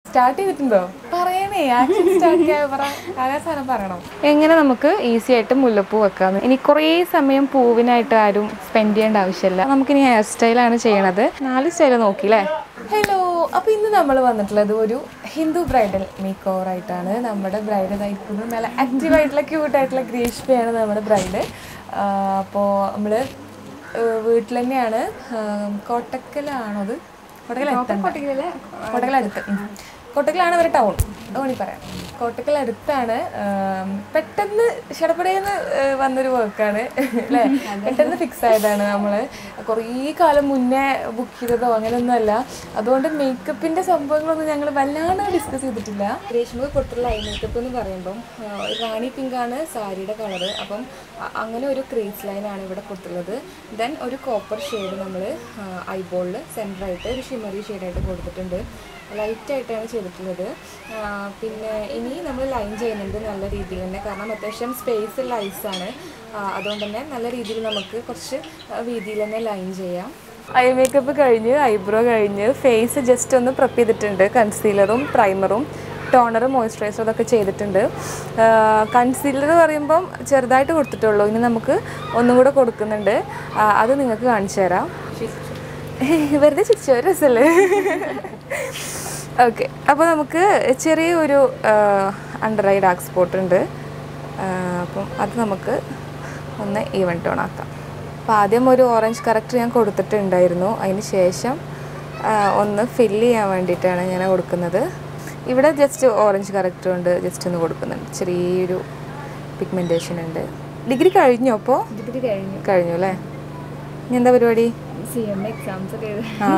Start ചെയ്തിട്ടുണ്ടോ പറയണേ action start ചെയ്യാൻ പറ ആകാശാനം പറയണം എങ്ങനെ നമുക്ക് ഈസി ആയിട്ട് മുല്ലപ്പൂ വെക്കാന്ന് ഇനി കുറേ സമയം പൂവിനായിട്ട് ആരും സ്പെൻഡ് ചെയ്യേണ്ട ആവശ്യമില്ല നമുക്കിനി ഹെയർ സ്റ്റൈലാണ് ചെയ്യണത് നാല് സ്റ്റൈൽ നോക്കില്ലേ ഹലോ അപ്പോൾ ഇന്ന് നമ്മൾ വന്നിട്ടുള്ളത് ഒരു ഹിന്ദു ബ്രൈഡൽ മേക്ക് ഓവർ ആയിട്ടാണ് നമ്മുടെ ബ്രൈഡ് ഇതായിരിക്കുന്നത് നല്ല ആക്റ്റീവ് ആയിട്ടുള്ള ക്യൂട്ട് ആയിട്ടുള്ള ഗ്രീഷ്മയാണ് നമ്മുടെ ബ്രൈഡ് അപ്പോൾ നമ്മൾ വീട്ടിൽ തന്നെയാണ് കോട്ടക്കലാണോ അത് കോട്ടക്കൽ കോട്ടക്കൽ അടുത്ത് ഉം. കോട്ടക്കലാണ് ഒരു ടൗൺ ടൗണിൽ പറയാം കോട്ടക്കൽ അടുത്താണ് ആം, പെട്ടെന്ന് ഷടപടയെന്ന് വന്നൊരു വർക്കാണ് അല്ലേ പെട്ടെന്ന് ഫിക്സ് ആയതാണ് നമ്മൾ കുറേ കാലം മുന്നേ ബുക്ക് ചെയ്തതോ അങ്ങനെയൊന്നുമല്ല അതുകൊണ്ട് മേക്കപ്പിൻ്റെ സംഭവങ്ങളൊന്നും ഞങ്ങൾ വല്ലാണ്ട് ഡിസ്കസ് ചെയ്തിട്ടില്ല രേഷ്മക്ക് കൊടുത്തുള്ള ഐ മേക്കപ്പ് എന്ന് പറയുമ്പം ആ, റാണി പിങ്കാണ് സാരിയുടെ കളറ് അപ്പം അ- അങ്ങനെ ഒരു ക്രീസ് ലൈനാണ് ഇവിടെ കൊടുത്തുള്ളത് ദെൻ ഒരു കോപ്പർ ഷെയ്ഡ് നമ്മൾ ഐബോളിൽ സെൻറ്ററായിട്ട് ഒരു ഷിമറി ഷെയ്ഡായിട്ട് കൊടുത്തിട്ടുണ്ട് ലൈറ്റായിട്ടാണ് ചെയ്തിട്ടുള്ളത് ആ, പിന്നെ ഇനി നമ്മൾ ലൈൻ ചെയ്യുന്നുണ്ട് നല്ല രീതിയിൽ തന്നെ കാരണം അത്യാവശ്യം സ്പേസ് ഉള്ള ഐസാണ് അതുകൊണ്ട് തന്നെ നല്ല രീതിയിൽ നമുക്ക് കുറച്ച് വീതിയിൽ തന്നെ ലൈൻ ചെയ്യാം ഐ മേക്കപ്പ് കഴിഞ്ഞ് ഐബ്രോ കഴിഞ്ഞ് ഫേസ് ജസ്റ്റ് ഒന്ന് പ്രപ്പ് ചെയ്തിട്ടുണ്ട് കൺസീലറും പ്രൈമറും ടോണർ മോയ്സ്ചറൈസർ അതൊക്കെ ചെയ്തിട്ടുണ്ട് കൺസീലർ പറയുമ്പം ചെറുതായിട്ട് കൊടുത്തിട്ടുള്ളൂ ഇനി നമുക്ക് ഒന്നും കൂടെ കൊടുക്കുന്നുണ്ട് ആ, അത് നിങ്ങൾക്ക് കാണിച്ചു തരാം വെറുതെ ചിരിച്ചോ രസമല്ലേ ഓക്കെ അപ്പോൾ നമുക്ക് ചെറിയൊരു അണ്ടർ ഐ ഡാർക്ക് സ്പോട്ട് ഉണ്ട് ആ, അപ്പം അത് നമുക്ക് ഒന്ന് ഈവൻ ടോൺ ആക്കാം അപ്പോൾ ആദ്യം ഒരു ഓറഞ്ച് കറക്റ്റ് ഞാൻ കൊടുത്തിട്ടുണ്ടായിരുന്നു അതിന് ശേഷം ആ, ഒന്ന് ഫില്ല് ചെയ്യാൻ വേണ്ടിയിട്ടാണ് ഞാൻ കൊടുക്കുന്നത് ഇവിടെ ജസ്റ്റ് ഓറഞ്ച് കറക്റ്റ് കൊണ്ട് ജസ്റ്റ് ഒന്ന് കൊടുക്കുന്നുണ്ട് ചെറിയൊരു പിഗ്മെൻറ്റേഷൻ ഉണ്ട് ഡിഗ്രി കഴിഞ്ഞോ അപ്പോൾ ഡിഗ്രി കഴിഞ്ഞു കഴിഞ്ഞു അല്ലേ ഇനി എന്താ പരിപാടി സി എം എക്സാംസ് ഒക്കെ എഴുതി ആ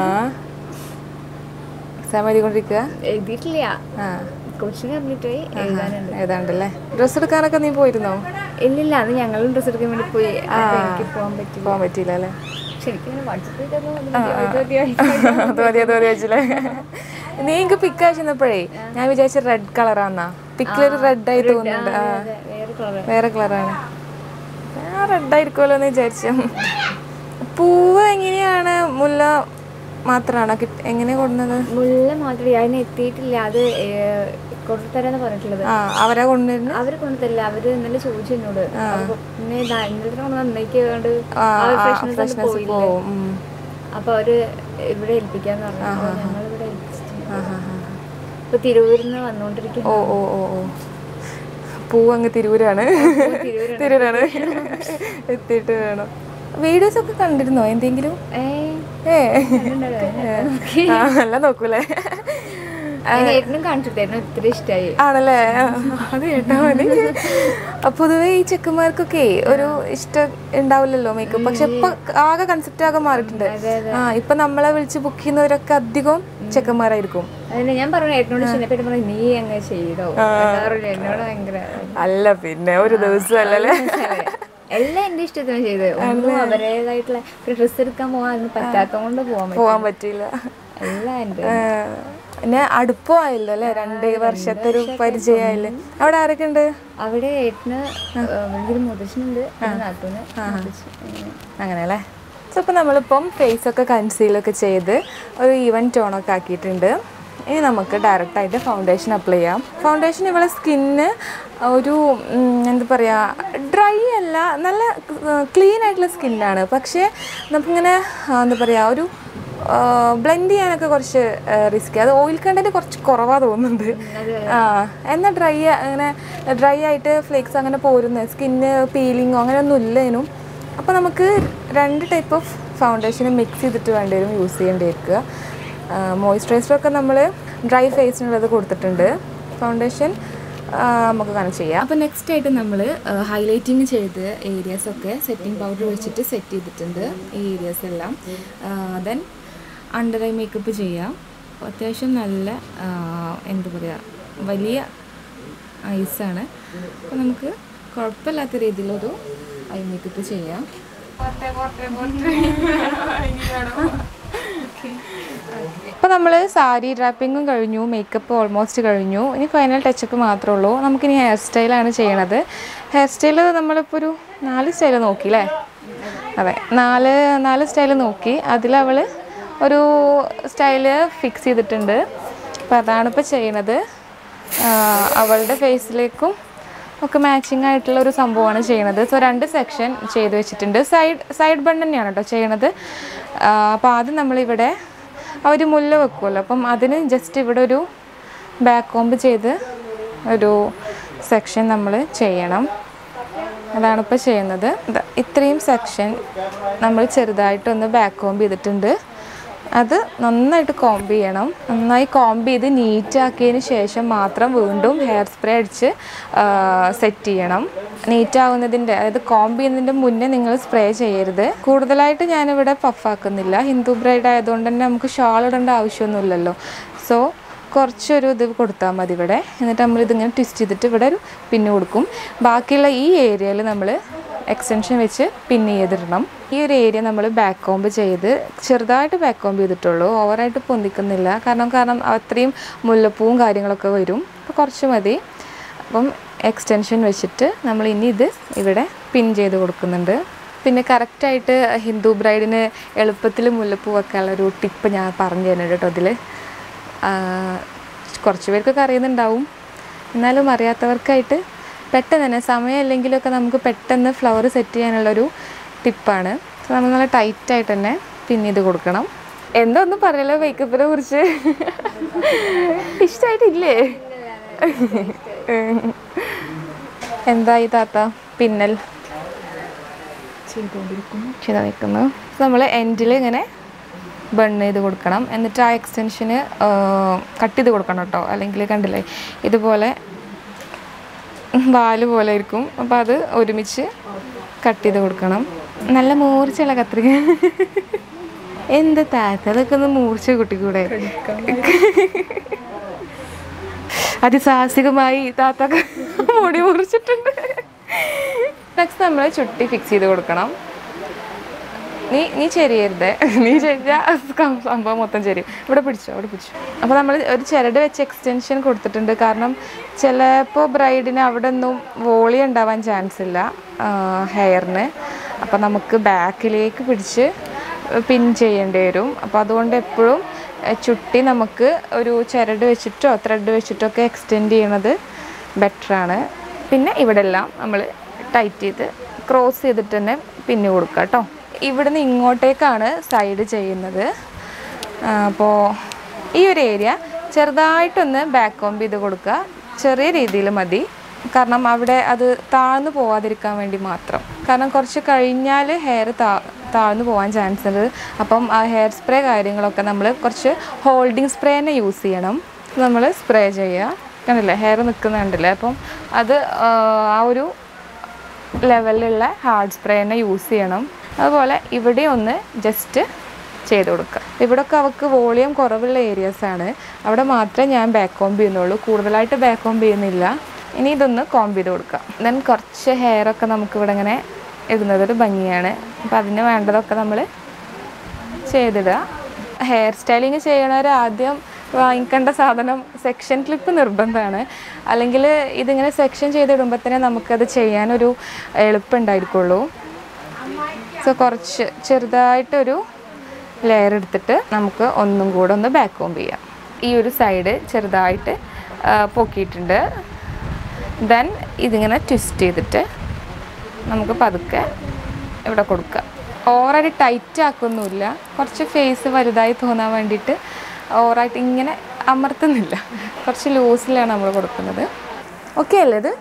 എക്സാം എഴുതിക്കൊണ്ടിരിക്കുക എഴുതിയിട്ടില്ല ആ കോച്ചിങ് കംപ്ലീറ്റ് ആയി എഴുതാനുണ്ട് ഏതാണ്ടല്ലേ ഡ്രസ്സ് എടുക്കാനൊക്കെ നീ പോയിരുന്നോ ഇല്ലില്ല അത് ഞങ്ങളും ഡ്രസ്സ് എടുക്കാൻ വേണ്ടി പോയി അപ്പൊ എനിക്ക് പോകാൻ പറ്റില്ല പോകാൻ പറ്റിയില്ല അല്ലേ പക്ഷെ എനിക്ക് ഇങ്ങനെ വാട്സപ്പിൽ അത് മതി അത് മതി വെച്ചില്ലേ നീ എനിക്ക് പിക്ക് അയച്ചപ്പോഴേ ഞാൻ വിചാരിച്ച റെഡ് കളറാന്നാ പിക്കിലൊരു റെഡ് ആയി തോന്നുന്നുണ്ട് ആ വേറെ കളർ വേറെ കളറാണ് ഞാൻ റെഡ് ആയിരിക്കുമല്ലോ എന്ന് വിചാരിച്ചു പൂവ് എങ്ങനെയാണ് മുല്ല മാത്രമാണോ കിട്ട എങ്ങനെ കൊടുക്കുന്നത് മുല്ല മാത്രമേ അതിന് എത്തിയിട്ടില്ല അത് കൊണ്ടുതരാന്ന് പറഞ്ഞിട്ടുള്ളത് ആ അവരാ കൊണ്ടുവരുന്നത് അവര് കൊണ്ടുതരില്ല അവര് ഇന്നലെ ചോദിച്ചു എന്നോട് അപ്പൊ പിന്നെ ദാ ഇന്നലത്തെ കൊണ്ട് നന്നായിക്കൊണ്ട് ആ, ആ ഒരു ആ, freshness അങ്ങ് freshness പോയില്ലേ പോവും ഉം. അപ്പൊ അവര് ഇവിടെ ഏൽപ്പിക്കാന്ന് പറഞ്ഞു അപ്പൊ ഞങ്ങൾ ഇവിടെ ഏൽപ്പിച്ചിട്ടുണ്ട് ആ, ആ, ആ. ഇപ്പൊ തിരുവൂരിൽ നിന്ന് വന്നുകൊണ്ടിരിക്കുന്നു ഓ ഓ ഓ ഓ പൂ അങ്ങ് തിരൂരാണ് തിരൂരാണ് എത്തിയിട്ട് വേണം വീഡിയോസ് ഒക്കെ കണ്ടിരുന്നോ എന്തെങ്കിലും ഏ ഏ കണ്ടിട്ടുണ്ടായിരുന്നു. ആ, നല്ല നോക്കൂലേ ഞാൻ ഏട്ടനും കാണിച്ചിട്ടായിരുന്നു ഒത്തിരി ഇഷ്ടമായി ആണല്ലേ ആ, അത് കേട്ടാ മതി അപ്പൊ പൊതുവെ ഈ ചെക്കന്മാർക്കൊക്കെ ഒരു ഇഷ്ടം ഉണ്ടാവില്ലല്ലോ മേക്കപ്പ് പക്ഷെ ഇപ്പൊ ആകെ കൺസെപ്റ്റ് ആകെ മാറിയിട്ടുണ്ട് ആ ഇപ്പൊ നമ്മളെ വിളിച്ച് ബുക്ക് ചെയ്യുന്നവരൊക്കെ അധികം ചെക്കന്മാരായിരിക്കും അതിന് ഞാൻ പറഞ്ഞു ഏട്ടനോട് ചിന്നപ്പേട്ട് പറഞ്ഞു നീ അങ്ങ് ചെയ്തോ എന്താ പറയുക എന്നോട് ഭയങ്കര അല്ല പിന്നെ ഒരു ദിവസം അല്ലല്ലേ എല്ലാം എന്റെ ഇഷ്ടത്തിന് ചെയ്തത് ഒന്നും അവരുടേതായിട്ടുള്ള ഡ്രസ്സ് എടുക്കാൻ പോകാൻ പറ്റാത്തതുകൊണ്ട് പോകാൻ പറ്റും പോവാൻ പറ്റിയില്ല എല്ലാം എൻ്റെ ആ, പിന്നെ അടുപ്പമായല്ലോ അല്ലേ രണ്ട് വർഷത്തെ ഒരു പരിചയമായില്ലേ അവിടെ ആരൊക്കെ ഉണ്ട് അവിടെ ഏട്ടന് വലിയൊരു മുതച്ഛനുണ്ട് പിന്നെ നാത്തൂന് മുത്തശ്ശി, അങ്ങനെ. അങ്ങനെ അല്ലേ സോ ഇപ്പം നമ്മളിപ്പം ഫേസ് ഒക്കെ കൺസീലൊക്കെ ചെയ്ത് ഒരു ഈവൻ ടോണൊക്കെ ആക്കിയിട്ടുണ്ട് ഇനി നമുക്ക് ഡയറക്റ്റായിട്ട് ഫൗണ്ടേഷൻ അപ്ലൈ ചെയ്യാം ഫൗണ്ടേഷൻ ഇവിടെ സ്കിന്ന് ഒരു ഉം, എന്താ പറയുക ഡ്രൈ അല്ല നല്ല ക്ലീൻ ആയിട്ടുള്ള സ്കിന്നാണ് പക്ഷേ നമുക്കിങ്ങനെ ആ, എന്താ പറയുക ഒരു ബ്ലെൻഡ് ചെയ്യാനൊക്കെ കുറച്ച് റിസ്ക് അത് ഓയിൽ കണ്ടന്റ് കുറച്ച് കുറവാ തോന്നുന്നുണ്ട് ആ എന്നാൽ ഡ്രൈ അങ്ങനെ ഡ്രൈ ആയിട്ട് ഫ്ലേക്സ് അങ്ങനെ പോരുന്നത് സ്കിന്ന് പീലിങ്ങോ അങ്ങനെയൊന്നും ഇല്ലേനും അപ്പോൾ നമുക്ക് രണ്ട് ടൈപ്പ് ഓഫ് ഫൗണ്ടേഷൻ മിക്സ് ചെയ്തിട്ട് വേണ്ടി വരും യൂസ് ചെയ്യേണ്ടി വെക്കുക മോയ്സ്ചറൈസറൊക്കെ നമ്മൾ ഡ്രൈ ഫേസിനുള്ളത് കൊടുത്തിട്ടുണ്ട് ഫൗണ്ടേഷൻ നമുക്ക് കാണാൻ ചെയ്യാം അപ്പോൾ നെക്സ്റ്റ് ആയിട്ട് നമ്മൾ ഹൈലൈറ്റിങ് ചെയ്ത് ഏരിയാസ് ഒക്കെ സെറ്റിംഗ് പൗഡർ വെച്ചിട്ട് സെറ്റ് ചെയ്തിട്ടുണ്ട് ഈ ഏരിയാസ് എല്ലാം ദെൻ അണ്ടർ ഐ മേക്കപ്പ് ചെയ്യാം അപ്പോൾ അത്യാവശ്യം നല്ല ആ, എന്താ പറയുക വലിയ ഐസാണ് അപ്പോൾ നമുക്ക് കുഴപ്പമില്ലാത്ത രീതിയിലൊരു ഐ മേക്കപ്പ് ചെയ്യാം ഇപ്പോൾ നമ്മൾ സാരി ഡ്രാപ്പിങ്ങും കഴിഞ്ഞു മേക്കപ്പ് ഓൾമോസ്റ്റ് കഴിഞ്ഞു ഇനി ഫൈനൽ ടച്ചപ്പ് മാത്രമേ ഉള്ളൂ നമുക്കിനി ഹെയർ സ്റ്റൈലാണ് ചെയ്യണത് ഹെയർ സ്റ്റൈൽ നമ്മളിപ്പോൾ ഒരു നാല് സ്റ്റൈൽ നോക്കി അല്ലേ അതെ നാല് നാല് സ്റ്റൈൽ നോക്കി അതിലവൾ ഒരു സ്റ്റൈല് ഫിക്സ് ചെയ്തിട്ടുണ്ട് അപ്പോൾ അതാണ് ഇപ്പോൾ ചെയ്യണത് ആ, അവളുടെ ഫേസിലേക്കും ഒക്കെ മാച്ചിങ് ആയിട്ടുള്ള ഒരു സംഭവമാണ് ചെയ്യണത് സോ രണ്ട് സെക്ഷൻ ചെയ്ത് വെച്ചിട്ടുണ്ട് സൈഡ് സൈഡ് ബൺ തന്നെയാണ് കേട്ടോ ചെയ്യണത് അപ്പോൾ ആദ്യം നമ്മളിവിടെ ആ ഒരു മുല്ല വെക്കുമല്ലോ അപ്പം അതിന് ജസ്റ്റ് ഇവിടെ ഒരു ബാക്ക് കോമ്പ് ചെയ്ത് ഒരു സെക്ഷൻ നമ്മൾ ചെയ്യണം അതാണ് ഇപ്പോൾ ചെയ്യുന്നത് ദാ ഇത്രയും സെക്ഷൻ നമ്മൾ ചെറുതായിട്ടൊന്ന് ബാക്ക് കോമ്പ് ചെയ്തിട്ടുണ്ട് അത് നന്നായിട്ട് കോംബ് ചെയ്യണം നന്നായി കോംബ് ചെയ്ത് നീറ്റ് ആക്കിയതിന് ശേഷം മാത്രം വീണ്ടും ഹെയർ സ്പ്രേ അടിച്ച് സെറ്റ് ചെയ്യണം നീറ്റ് ആവുന്നതിൻ്റെ അതായത് കോംബ് ചെയ്യുന്നതിൻ്റെ മുന്നേ നിങ്ങൾ സ്പ്രേ ചെയ്യരുത് കൂടുതലായിട്ട് ഞാനിവിടെ പഫാക്കുന്നില്ല ഹിന്ദു ബ്രൈഡ് ആയതുകൊണ്ട് തന്നെ നമുക്ക് ഷാൾ ഇടേണ്ട ആവശ്യമൊന്നുമില്ലല്ലോ സോ കുറച്ചൊരു ഇത് കൊടുത്താൽ മതി ഇവിടെ എന്നിട്ട് നമ്മൾ ഇതിങ്ങനെ ട്വിസ്റ്റ് ചെയ്തിട്ട് ഇവിടെ ഒരു പിന്ന് കൊടുക്കും ബാക്കിയുള്ള ഈ ഏരിയയിൽ നമ്മൾ എക്സ്റ്റൻഷൻ വെച്ച് പിൻ ചെയ്തിടണം ഈ ഒരു ഏരിയ നമ്മൾ ബാക്ക് കോമ്പ് ചെയ്ത് ചെറുതായിട്ട് ബാക്ക് കോമ്പ് ചെയ്തിട്ടുള്ളൂ ഓവറായിട്ട് പൊന്തിക്കുന്നില്ല കാരണം കാരണം അത്രയും മുല്ലപ്പൂവും കാര്യങ്ങളൊക്കെ വരും അപ്പോൾ കുറച്ച് മതി അപ്പം എക്സ്റ്റൻഷൻ വെച്ചിട്ട് നമ്മൾ ഇനി ഇത് ഇവിടെ പിൻ ചെയ്ത് കൊടുക്കുന്നുണ്ട് പിന്നെ കറക്റ്റായിട്ട് ഹിന്ദു ബ്രൈഡിന് എളുപ്പത്തിൽ മുല്ലപ്പൂ വെക്കാനുള്ള ഒരു ടിപ്പ് ഞാൻ പറഞ്ഞു തരുന്നുണ്ട് കേട്ടോ അതിൽ കുറച്ച് പേർക്കൊക്കെ അറിയുന്നുണ്ടാവും എന്നാലും അറിയാത്തവർക്കായിട്ട് പെട്ടെന്ന് തന്നെ സമയമില്ലെങ്കിലൊക്കെ നമുക്ക് പെട്ടെന്ന് ഫ്ലവർ സെറ്റ് ചെയ്യാനുള്ളൊരു ടിപ്പാണ് സോ നമ്മൾ നല്ല ടൈറ്റായിട്ട് തന്നെ പിന്നെ ഇത് കൊടുക്കണം എന്തോ ഒന്നും പറയല്ലോ മേക്കപ്പിനെ കുറിച്ച് ഇഷ്ടമായിട്ടില്ലേ എന്തായി താത്ത പിന്നൽ ചെയ്തോണ്ടിരിക്കുന്നു നമ്മൾ എൻഡിൽ ഇങ്ങനെ ബൺ ചെയ്ത് കൊടുക്കണം എന്നിട്ട് ആ എക്സ്റ്റൻഷന് കട്ട് ചെയ്ത് കൊടുക്കണം കേട്ടോ അല്ലെങ്കിൽ കണ്ടില്ലേ ഇതുപോലെ വാല് പോലെ ആയിരിക്കും അപ്പോൾ അത് ഒരുമിച്ച് കട്ട് ചെയ്ത് കൊടുക്കണം നല്ല മൂർച്ചയുള്ള കത്രിക എന്ത് താത്ത അതൊക്കെ ഒന്ന് മൂർച്ച കുട്ടിക്കൂടെ അതിസാഹസികമായി താത്തൊക്കെ മുടി മുറിച്ചിട്ടുണ്ട് നെക്സ്റ്റ് നമ്മൾ ചുട്ടി ഫിക്സ് ചെയ്ത് കൊടുക്കണം നീ നീ ചെരിയരുത് നീ ചെരിഞ്ഞാൽ സംഭവം മൊത്തം ചെരിയും ഇവിടെ പിടിച്ചോ ഇവിടെ പിടിച്ചോ അപ്പോൾ നമ്മൾ ഒരു ചിരട് വെച്ച് എക്സ്റ്റൻഷൻ കൊടുത്തിട്ടുണ്ട് കാരണം ചിലപ്പോൾ ബ്രൈഡിന് അവിടെ ഒന്നും വോളി ഉണ്ടാവാൻ ചാൻസ് ഇല്ല ഹെയറിന് അപ്പോൾ നമുക്ക് ബാക്കിലേക്ക് പിടിച്ച് പിൻ ചെയ്യേണ്ടി വരും അപ്പോൾ അതുകൊണ്ട് എപ്പോഴും ഏഹ്, ചുട്ടി നമുക്ക് ഒരു ചിരട് വെച്ചിട്ടോ ത്രെഡ് വെച്ചിട്ടോ ഒക്കെ എക്സ്റ്റെൻഡ് ചെയ്യണത് ബെറ്ററാണ് പിന്നെ ഇവിടെ എല്ലാം നമ്മൾ ടൈറ്റ് ചെയ്ത് ക്രോസ് ചെയ്തിട്ട് തന്നെ പിന്ന് കൊടുക്കുക കേട്ടോ ഇവിടുന്ന് ഇങ്ങോട്ടേക്കാണ് സൈഡ് ചെയ്യുന്നത് അപ്പോൾ ഈ ഒരു ഏരിയ ചെറുതായിട്ടൊന്ന് ബാക്ക് കോമ്പ് ചെയ്ത് കൊടുക്കുക ചെറിയ രീതിയിൽ മതി കാരണം അവിടെ അത് താഴ്ന്നു പോവാതിരിക്കാൻ വേണ്ടി മാത്രം കാരണം കുറച്ച് കഴിഞ്ഞാൽ ഹെയർ താ താഴ്ന്നു പോകാൻ ചാൻസ് ഉണ്ട് അപ്പം ആ ഹെയർ സ്പ്രേ കാര്യങ്ങളൊക്കെ നമ്മൾ കുറച്ച് ഹോൾഡിംഗ് സ്പ്രേ തന്നെ യൂസ് ചെയ്യണം നമ്മൾ സ്പ്രേ ചെയ്യുക കണ്ടില്ലേ ഹെയർ നിൽക്കുന്നുണ്ടല്ലേ അപ്പം അത് ആ, ആ ഒരു ലെവലിലുള്ള ഹാർഡ് സ്പ്രേ തന്നെ യൂസ് ചെയ്യണം അതുപോലെ ഇവിടെ ഒന്ന് ജസ്റ്റ് ചെയ്ത് കൊടുക്കുക ഇവിടെയൊക്കെ അവൾക്ക് വോളിയം കുറവുള്ള ഏരിയാസ് ആണ് അവിടെ മാത്രമേ ഞാൻ ബാക്ക് കോംബ് ചെയ്യുന്നുള്ളൂ കൂടുതലായിട്ട് ബാക്ക് കോംബ് ചെയ്യുന്നില്ല ഇനി ഇതൊന്ന് കോംബ് ചെയ്ത് കൊടുക്കുക ദെൻ കുറച്ച് ഹെയർ ഒക്കെ നമുക്ക് ഇവിടെ ഇങ്ങനെ ഇടുന്നത് ഒരു ഭംഗിയാണ് അപ്പം അതിന് വേണ്ടതൊക്കെ നമ്മൾ ചെയ്തിടുക ഹെയർ സ്റ്റൈലിങ് ചെയ്യണവർ ആദ്യം വാങ്ങിക്കേണ്ട സാധനം സെക്ഷൻ ക്ലിപ്പ് നിർബന്ധമാണ് അല്ലെങ്കിൽ ഇതിങ്ങനെ സെക്ഷൻ ചെയ്തിടുമ്പോൾ തന്നെ നമുക്കത് ചെയ്യാനൊരു എളുപ്പമുണ്ടായിരിക്കുള്ളൂ സോ കുറച്ച് ചെറുതായിട്ടൊരു ലെയർ എടുത്തിട്ട് നമുക്ക് ഒന്നും കൂടെ ഒന്ന് ബാക്ക് കോംബ് ചെയ്യാം ഈ ഒരു സൈഡ് ചെറുതായിട്ട് ആ, പൊക്കിയിട്ടുണ്ട് ദെൻ ഇതിങ്ങനെ ട്വിസ്റ്റ് ചെയ്തിട്ട് നമുക്ക് പതുക്കെ ഇവിടെ കൊടുക്കുക ഓവറായിട്ട് ടൈറ്റ് ആക്കൊന്നുമില്ല കുറച്ച് ഫേസ് വലുതായി തോന്നാൻ വേണ്ടിയിട്ട് ഓവറായിട്ട് ഇങ്ങനെ അമർത്തുന്നില്ല കുറച്ച് ലൂസിലാണ് നമ്മൾ കൊടുക്കുന്നത് ഓക്കെ അല്ലേ ഇത്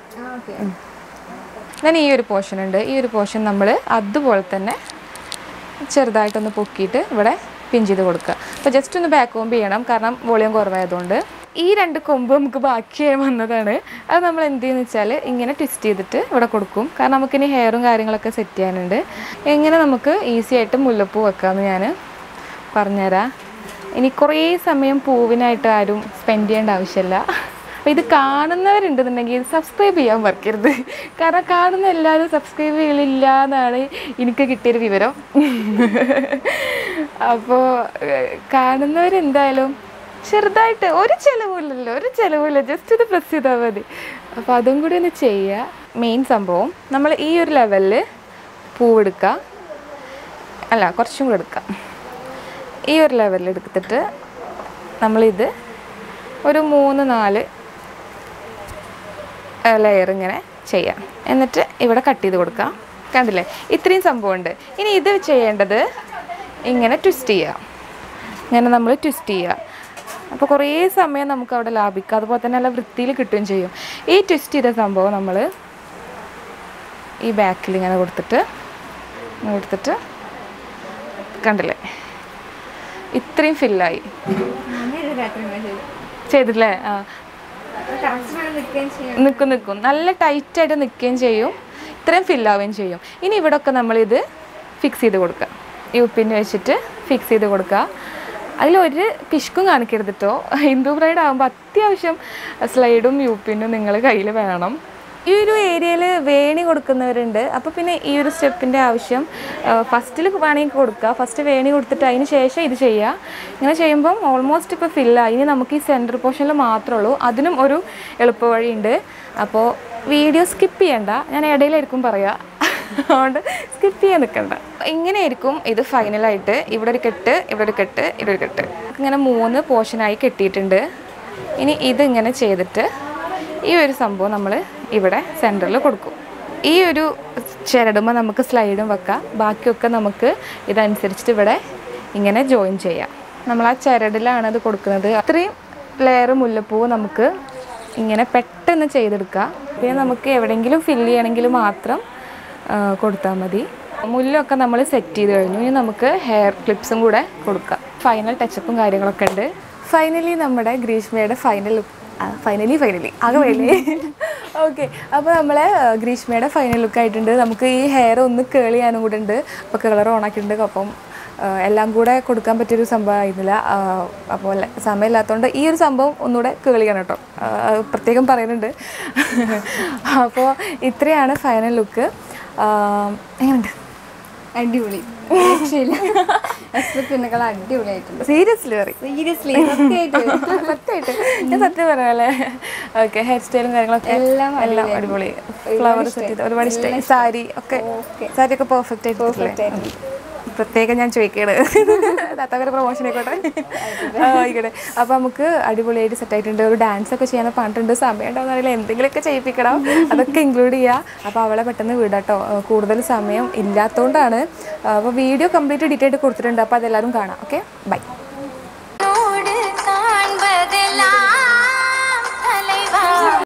ഞാൻ ഈ ഒരു പോർഷൻ ഉണ്ട് ഈ ഒരു പോർഷൻ നമ്മൾ അതുപോലെ തന്നെ ചെറുതായിട്ടൊന്ന് പൊക്കിയിട്ട് ഇവിടെ പിൻ ചെയ്ത് കൊടുക്കുക അപ്പോൾ ജസ്റ്റ് ഒന്ന് ബാക്ക് കോമ്പ് ചെയ്യണം കാരണം വോളിയം കുറവായതുകൊണ്ട് ഈ രണ്ട് കൊമ്പ് നമുക്ക് ബാക്കിയായി വന്നതാണ് അത് നമ്മൾ എന്ത് ചെയ്യുന്ന വെച്ചാൽ ഇങ്ങനെ ട്വിസ്റ്റ് ചെയ്തിട്ട് ഇവിടെ കൊടുക്കും കാരണം നമുക്കിനി ഹെയറും കാര്യങ്ങളൊക്കെ സെറ്റ് ചെയ്യാനുണ്ട് എങ്ങനെ നമുക്ക് ഈസി ആയിട്ട് മുല്ലപ്പൂ വെക്കാമെന്ന് ഞാൻ പറഞ്ഞുതരാം ഇനി കുറേ സമയം പൂവിനായിട്ട് ആരും സ്പെൻഡ് ചെയ്യേണ്ട ആവശ്യമില്ല അപ്പോൾ ഇത് കാണുന്നവരുണ്ടെന്നുണ്ടെങ്കിൽ സബ്സ്ക്രൈബ് ചെയ്യാൻ മറക്കരുത് കാരണം കാണുന്ന എല്ലാവരും സബ്സ്ക്രൈബ് ചെയ്യലില്ല എന്നാണ് എനിക്ക് കിട്ടിയൊരു വിവരം അപ്പോൾ കാണുന്നവരെന്തായാലും ചെറുതായിട്ട് ഒരു ചിലവില്ലല്ലോ ഒരു ചിലവില്ല ജസ്റ്റ് ഇത് പ്രസ് ചെയ്താൽ മതി അപ്പോൾ അതും കൂടി ഒന്ന് ചെയ്യുക മെയിൻ സംഭവം നമ്മൾ ഈ ഒരു ലെവലിൽ പൂവെടുക്കുക അല്ല കുറച്ചും കൂടെ എടുക്കാം ഈ ഒരു ലെവലിൽ എടുത്തിട്ട് നമ്മളിത് ഒരു മൂന്ന് നാല് ലെയർ ഇങ്ങനെ ചെയ്യാം എന്നിട്ട് ഇവിടെ കട്ട് ചെയ്ത് കൊടുക്കാം കണ്ടില്ലേ ഇത്രയും സംഭവമുണ്ട് ഇനി ഇത് ചെയ്യേണ്ടത് ഇങ്ങനെ ട്വിസ്റ്റ് ചെയ്യുക ഇങ്ങനെ നമ്മൾ ട്വിസ്റ്റ് ചെയ്യുക അപ്പോൾ കുറേ സമയം നമുക്ക് അവിടെ ലാഭിക്കാം അതുപോലെ തന്നെ നല്ല വൃത്തിയിൽ കിട്ടുകയും ചെയ്യും ഈ ട്വിസ്റ്റ് ചെയ്ത സംഭവം നമ്മൾ ഈ ബാക്കിൽ ഇങ്ങനെ കൊടുത്തിട്ട് ഇങ്ങനെ കൊടുത്തിട്ട് കണ്ടില്ലേ ഇത്രയും ഫില്ലായി ചെയ്തില്ലേ ആ നിൽക്കും നിൽക്കും നല്ല ടൈറ്റായിട്ട് നിൽക്കുകയും ചെയ്യും ഇത്രയും ഫില്ലാവുകയും ചെയ്യും ഇനി ഇവിടെ ഒക്കെ നമ്മളിത് ഫിക്സ് ചെയ്ത് കൊടുക്കുക ഈ ഉപ്പിന് വെച്ചിട്ട് ഫിക്സ് ചെയ്ത് കൊടുക്കുക അതിലൊരു പിശുക്കും കാണിക്കരുത് കേട്ടോ ഹിന്ദു ബ്രൈഡ് ആകുമ്പോൾ അത്യാവശ്യം സ്ലൈഡും യൂപ്പിനും നിങ്ങൾ കയ്യിൽ വേണം ഈ ഒരു ഏരിയയിൽ വേണി കൊടുക്കുന്നവരുണ്ട് അപ്പോൾ പിന്നെ ഈ ഒരു സ്റ്റെപ്പിൻ്റെ ആവശ്യം ഫസ്റ്റിൽ വേണമെങ്കിൽ കൊടുക്കുക ഫസ്റ്റ് വേണി കൊടുത്തിട്ട് അതിന് ശേഷം ഇത് ചെയ്യുക ഇങ്ങനെ ചെയ്യുമ്പം ഓൾമോസ്റ്റ് ഇപ്പോൾ ഫില്ലായി ഇനി നമുക്ക് ഈ സെൻറ്റർ പോർഷനിൽ മാത്രമേ ഉള്ളൂ അതിനും ഒരു എളുപ്പ വഴിയുണ്ട് അപ്പോൾ വീഡിയോ സ്കിപ്പ് ചെയ്യണ്ട ഞാൻ ഇടയിലായിരിക്കും പറയുക അതുകൊണ്ട് സ്കിപ്പ് ചെയ്യാൻ നിൽക്കണ്ട ഇങ്ങനെയായിരിക്കും ഇത് ഫൈനലായിട്ട് ഇവിടെ ഒരു കെട്ട് ഇവിടെ ഒരു കെട്ട് ഇവിടെ ഒരു കെട്ട് ഇങ്ങനെ മൂന്ന് പോർഷനായി കെട്ടിയിട്ടുണ്ട് ഇനി ഇതിങ്ങനെ ചെയ്തിട്ട് ഈ ഒരു സംഭവം നമ്മൾ ഇവിടെ സെൻറ്ററിൽ കൊടുക്കും ഈ ഒരു ചിരടുമ്പോൾ നമുക്ക് സ്ലൈഡും വെക്കാം ബാക്കിയൊക്കെ നമുക്ക് ഇതനുസരിച്ചിട്ട് ഇവിടെ ഇങ്ങനെ ജോയിൻ ചെയ്യാം നമ്മൾ ആ ചിരടിലാണ് ഇത് കൊടുക്കുന്നത് അത്രയും ലെയർ മുല്ലപ്പൂവ് നമുക്ക് ഇങ്ങനെ പെട്ടെന്ന് ചെയ്തെടുക്കാം പിന്നെ നമുക്ക് എവിടെയെങ്കിലും ഫില്ല് ചെയ്യണമെങ്കിൽ മാത്രം കൊടുത്താൽ മതി മുല്ലൊക്കെ നമ്മൾ സെറ്റ് ചെയ്ത് കഴിഞ്ഞു ഇനി നമുക്ക് ഹെയർ ക്ലിപ്സും കൂടെ കൊടുക്കാം ഫൈനൽ ടച്ചപ്പും കാര്യങ്ങളൊക്കെ ഉണ്ട് ഫൈനലി നമ്മുടെ ഗ്രീഷ്മയുടെ ഫൈനൽ ഫൈനലി ഫൈനലി ആകെ വഴിയില്ലേ ഓക്കെ അപ്പോൾ നമ്മളെ ഗ്രീഷ്മയുടെ ഫൈനൽ ലുക്ക് ആയിട്ടുണ്ട് നമുക്ക് ഈ ഹെയർ ഒന്ന് കേൾ ചെയ്യാനും കൂടെ ഉണ്ട് അപ്പോൾ കളർ ഓൺ ആക്കിയിട്ടുണ്ട് അപ്പം ആ, എല്ലാം കൂടെ കൊടുക്കാൻ പറ്റിയൊരു സംഭവമായിരുന്നില്ല ആ, അപ്പോൾ ല- സമയമില്ലാത്തതുകൊണ്ട് ഈ ഒരു സംഭവം ഒന്നുകൂടെ കേളിക്കണം കേട്ടോ ആ, അത് പ്രത്യേകം പറയുന്നുണ്ട് അപ്പോൾ ഇത്രയാണ് ഫൈനൽ ലുക്ക് എങ്ങനെയുണ്ട് അടിപൊളി രക്ഷയില്ല എക്സ്പെക്ടിനേക്കാൾ അടിപൊളിയായിട്ടുണ്ട് സീരിയസ്ലി പറയും സീരിയസ്ലി സത്യമായിട്ട് സത്യമായിട്ട് ഞാൻ സത്യം പറയാല്ലേ ഓക്കെ ഹെയർ സ്റ്റൈലും കാര്യങ്ങളൊക്കെ എല്ലാം എല്ലാം അടിപൊളി ഫ്ലവർ സെറ്റ് ചെയ്ത് ഒരുപാട് ഇഷ്ടമായി സാരി ഒക്കെ സാരി ഒക്കെ പെർഫെക്റ്റ് ആയിട്ട് പ്രത്യേകം ഞാൻ ചോദിക്കണത് താത്താവരെ പ്രൊമോഷൻ ആയിക്കോട്ടെ ആ, ആയിക്കോട്ടെ അപ്പോൾ നമുക്ക് അടിപൊളിയായിട്ട് സെറ്റ് ആയിട്ടുണ്ട് ഒരു ഡാൻസ് ഒക്കെ ചെയ്യാൻ പറഞ്ഞിട്ടുണ്ട് സമയം ഉണ്ടാവുന്ന അറിയില്ല എന്തെങ്കിലുമൊക്കെ ചെയ്യിപ്പിക്കണം അതൊക്കെ ഇൻക്ലൂഡ് ചെയ്യുക അപ്പോൾ അവളെ പെട്ടെന്ന് വിടാട്ടോ കൂടുതൽ സമയം ഇല്ലാത്തതുകൊണ്ടാണ് അപ്പോൾ വീഡിയോ കംപ്ലീറ്റ് ഡീറ്റെയിൽ ആയിട്ട് കൊടുത്തിട്ടുണ്ട് അപ്പോൾ അതെല്ലാവരും കാണാം ഓക്കെ ബൈ காண்பதெல்லாம்